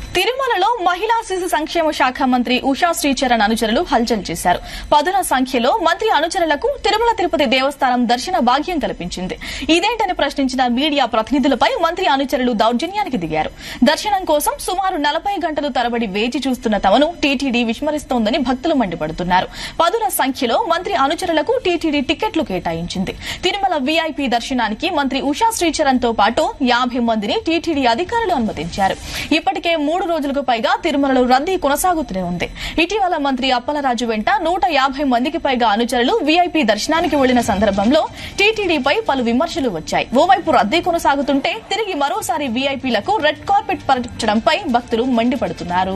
తిరుమలలో మహిళా శిశు సంక్షేమ శాఖ మంత్రి ఉషా శ్రీచరణ్ అనుచరులు హల్చల్ చేశారు పదుల సంఖ్యలో మంత్రి అనుచరులకు తిరుమల తిరుపతి దేవస్థానం దర్శన భాగ్యం కల్పించింది ఇదేంటని ప్రశ్నించిన మీడియా ప్రతినిధులపై మంత్రి అనుచరులు దౌర్జన్యానికి దిగారు దర్శనం కోసం సుమారు నలభై గంటలు తరబడి వేచి చూస్తున్న తమను టీటీడీ విస్మరిస్తోందని భక్తులు మండిపడుతున్నారు పదుల సంఖ్యలో మంత్రి అనుచరులకు టీటీడీ టికెట్లు కేటాయించింది తిరుమల వీఐపీ దర్శనానికి మంత్రి ఉషా శ్రీచరణ్ తో పాటు యాభై మందిని టీటీడీ అధికారులు అనుమతించారు ఇప్పటికే మూడు రోజులకు పైగా తిరుమలలో రద్దీ కొనసాగుతూనే ఉంది ఇటీవల మంత్రి అప్పలరాజు వెంట నూట యాభై మందికి పైగా అనుచరులు వీఐపీ దర్శనానికి వెళ్లిన సందర్భంలో టీటీడీపై పలు విమర్శలు వచ్చాయి ఓవైపు రద్దీ కొనసాగుతుంటే తిరిగి మరోసారి వీఐపీలకు రెడ్ కార్పెట్ పరచడంపై భక్తులు మండిపడుతున్నారు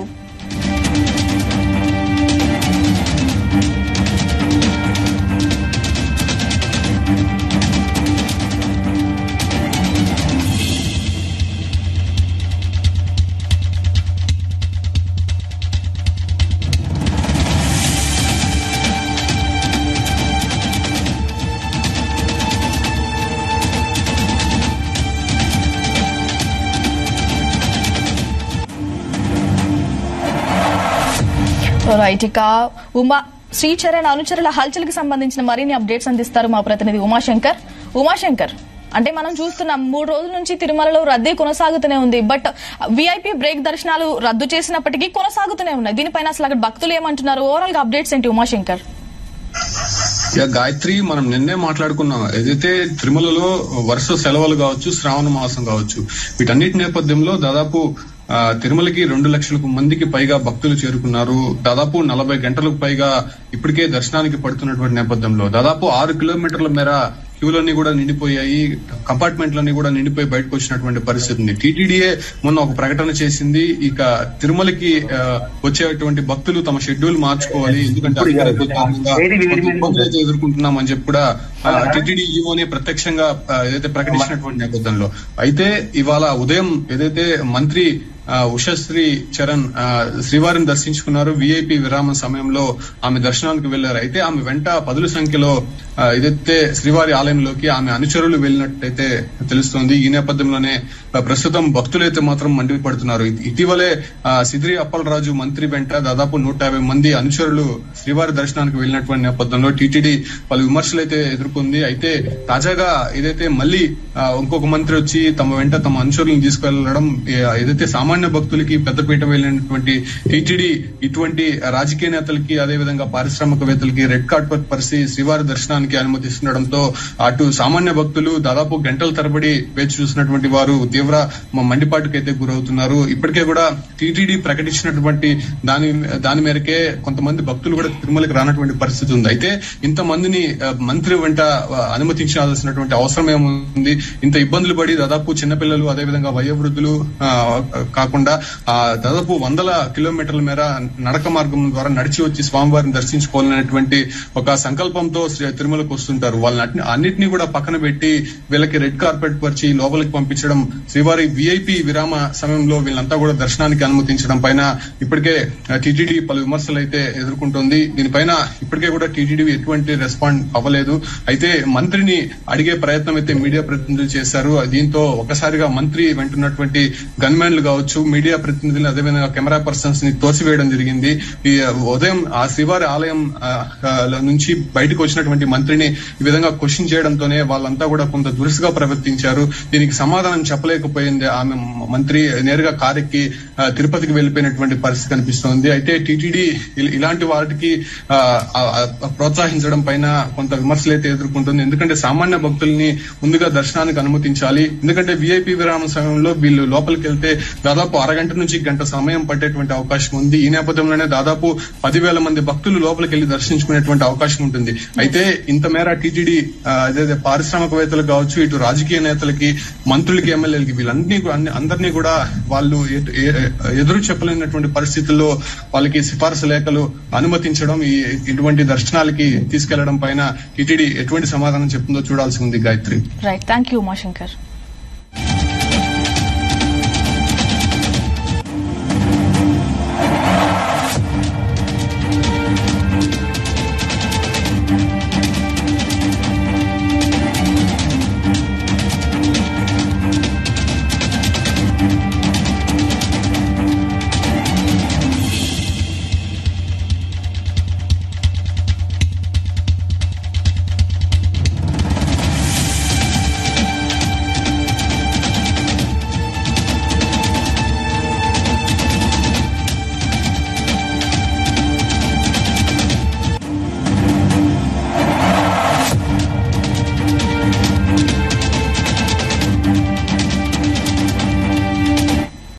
రైట్ ఇక ఉమా శ్రీచరణ్ అనుచరుల హల్చల్ కి సంబంధించిన మరిన్ని అప్డేట్స్ అందిస్తారు మా ప్రతినిధి ఉమాశంకర్ ఉమాశంకర్ అంటే మనం చూస్తున్నాం మూడు రోజుల నుంచి తిరుమలలో రద్దీ కొనసాగుతూనే ఉంది బట్ విఐపి బ్రేక్ దర్శనాలు రద్దు చేసినప్పటికీ కొనసాగుతూనే ఉన్నాయి దీనిపైన అసలు అక్కడ భక్తులు ఏమంటున్నారు ఓవరాల్ గా అప్డేట్స్ ఏంటి ఉమాశంకర్ యా గాయత్రి మనం నిన్నే మాట్లాడుకున్నాం ఏదైతే తిరుమలలో వరుస సెలవులు కావచ్చు శ్రావణ మాసం కావచ్చు వీటన్నిటి నేపథ్యంలో దాదాపు ఆ, తిరుమలకి రెండు లక్షలకు మందికి పైగా భక్తులు చేరుకున్నారు దాదాపు నలభై గంటలకు పైగా ఇప్పటికే దర్శనానికి పడుతున్నటువంటి నేపథ్యంలో దాదాపు ఆరు కిలోమీటర్ల మేర క్యూలన్నీ కూడా నిండిపోయాయి కంపార్ట్మెంట్లన్నీ కూడా నిండిపోయి బయటకు వచ్చినటువంటి పరిస్థితి ఉంది టీటీడీఏ మొన్న ఒక ప్రకటన చేసింది ఇక తిరుమలకి ఆ, వచ్చేటువంటి భక్తులు తమ షెడ్యూల్ మార్చుకోవాలి ఎందుకంటే అధికారుల కారణంగా కొంత ఇబ్బందులు అయితే ఎదుర్కొంటున్నామని చెప్పి కూడా టీటీడీ ఈఓని ప్రత్యక్షంగా ఆ, ఏదైతే ప్రకటించినటువంటి నేపథ్యంలో అయితే ఇవాళ ఉదయం ఏదైతే మంత్రి ఆ, ఉషశ్రీ చరణ్ ఆ, శ్రీవారిని దర్శించుకున్నారు విఐపి విరామ సమయంలో ఆమె దర్శనానికి వెళ్లారు అయితే ఆమె వెంట పదుల సంఖ్యలో ఆ, ఏదైతే శ్రీవారి ఆలయంలోకి ఆమె అనుచరులు వెళ్ళినట్టయితే తెలుస్తోంది ఈ నేపథ్యంలోనే ఆ, ప్రస్తుతం భక్తులైతే మాత్రం మండిపడుతున్నారు ఇ- ఇటీవలే ఆ, సిద్రి అప్పలరాజు మంత్రి వెంట దాదాపు నూట యాభై మంది అనుచరులు శ్రీవారి దర్శనానికి వెళ్ళినటువంటి నేపథ్యంలో టీటీడీ పలు విమర్శలు అయితే ఎదుర్కొంది అయితే తాజాగా ఏదైతే మళ్ళీ ఆ, ఇంకొక మంత్రి వచ్చి తమ వెంట తమ అనుచరులను తీసుకెళ్లడం ఏ- ఏదైతే సామాన్య భక్తులకి పెద్దపీట వెళ్ళినటువంటి టీటీడీ ఇటువంటి రాజకీయ నేతలకి అదేవిధంగా పారిశ్రామికవేత్తలకి రెడ్ కార్పెట్ పరిస్థితి శ్రీవారి దర్శనానికి అనుమతిస్తుండడంతో అటు సామాన్య భక్తులు దాదాపు గంటల తరబడి వేచి చూసినటువంటి వారు తీవ్ర మ- మండిపాటుకైతే గురవుతున్నారు ఇప్పటికే కూడా టీటీడీ ప్రకటించినటువంటి దాని దాని మేరకే కొంతమంది భక్తులు కూడా తిరుమలకి రానటువంటి పరిస్థితి ఉంది అయితే ఇంతమందిని ఆ, మంత్రి వెంట ఆ, అనుమతించాల్సినటువంటి అవసరం ఏముంది ఇంత ఇబ్బందులు పడి దాదాపు చిన్నపిల్లలు అదేవిధంగా వయోవృద్ధులు ఆ, కాకుండా ఆ, దాదాపు వందల కిలోమీటర్ల మేర నడక మార్గం ద్వారా నడిచి వచ్చి స్వామివారిని దర్శించుకోవాలనేటువంటి ఒక సంకల్పంతో శ్రీ తిరుమలకు వస్తుంటారు వాళ్ళని అన్నిటినీ కూడా పక్కన పెట్టి వీళ్ళకి రెడ్ కార్పెట్ పరిచి లోపలికి పంపించడం శ్రీవారి విఐపి విరామ సమయంలో వీళ్ళంతా కూడా దర్శనానికి అనుమతించడం పైన ఇప్పటికే టీటీడీ పలు విమర్శలు అయితే ఎదుర్కొంటోంది దీనిపైన ఇప్పటికే కూడా టీటీడీ ఎటువంటి రెస్పాండ్ అవ్వలేదు అయితే మంత్రిని అడిగే ప్రయత్నం అయితే మీడియా ప్రతినిధులు చేశారు దీంతో ఒకసారిగా మంత్రి వెంటున్నటువంటి గన్మెన్లు కావచ్చు మీడియా ప్రతినిధులు అదేవిధంగా కెమెరా పర్సన్స్ ని తోసివేయడం జరిగింది ఈ ఉదయం ఆ శ్రీవారి ఆలయం ఆ, ఆ, నుంచి బయటకు వచ్చినటువంటి మంత్రిని ఈ విధంగా క్వశ్చన్ చేయడంతోనే వాళ్ళంతా కూడా కొంత దురుసుగా ప్రవర్తించారు దీనికి సమాధానం చెప్పలేకపోయింది ఆమె మంత్రి నేరుగా కారెక్కి ఆ, తిరుపతికి వెళ్లిపోయినటువంటి పరిస్థితి కనిపిస్తోంది అయితే టీటీడీ ఇలాంటి వాటికి ఆ, ఆ, ఆ, ప్రోత్సహించడం పైన కొంత విమర్శలు అయితే ఎదుర్కొంటుంది ఎందుకంటే సామాన్య భక్తుల్ని ముందుగా దర్శనానికి అనుమతించాలి ఎందుకంటే విఐపి విరామ సమయంలో వీళ్ళు లోపలికి వెళ్తే దాదాపు అరగంట నుంచి గంట సమయం పట్టేటువంటి అవకాశం ఉంది ఈ నేపథ్యంలోనే దాదాపు పదివేల మంది భక్తులు లోపలికి వెళ్లి దర్శించుకునేటువంటి అవకాశం ఉంటుంది అయితే ఇంత మేర టీటీడీ అదే పారిశ్రామికవేత్తలకు కావచ్చు ఇటు రాజకీయ నేతలకి మంత్రులకి ఎమ్మెల్యేలకి వీళ్ళందరినీ కూడా- అన్ని- అందరినీ కూడా వాళ్ళు ఎటు- ఏ- ఎదురు చెప్పలేనటువంటి పరిస్థితుల్లో వాళ్ళకి సిఫారసు లేఖలు అనుమతించడం ఈ ఇటువంటి దర్శనాలకి తీసుకెళ్లడం పైన టీటీడీ ఎటువంటి సమాధానం చెప్తుందో చూడాల్సి ఉంది Gayathri right thank you Umashankar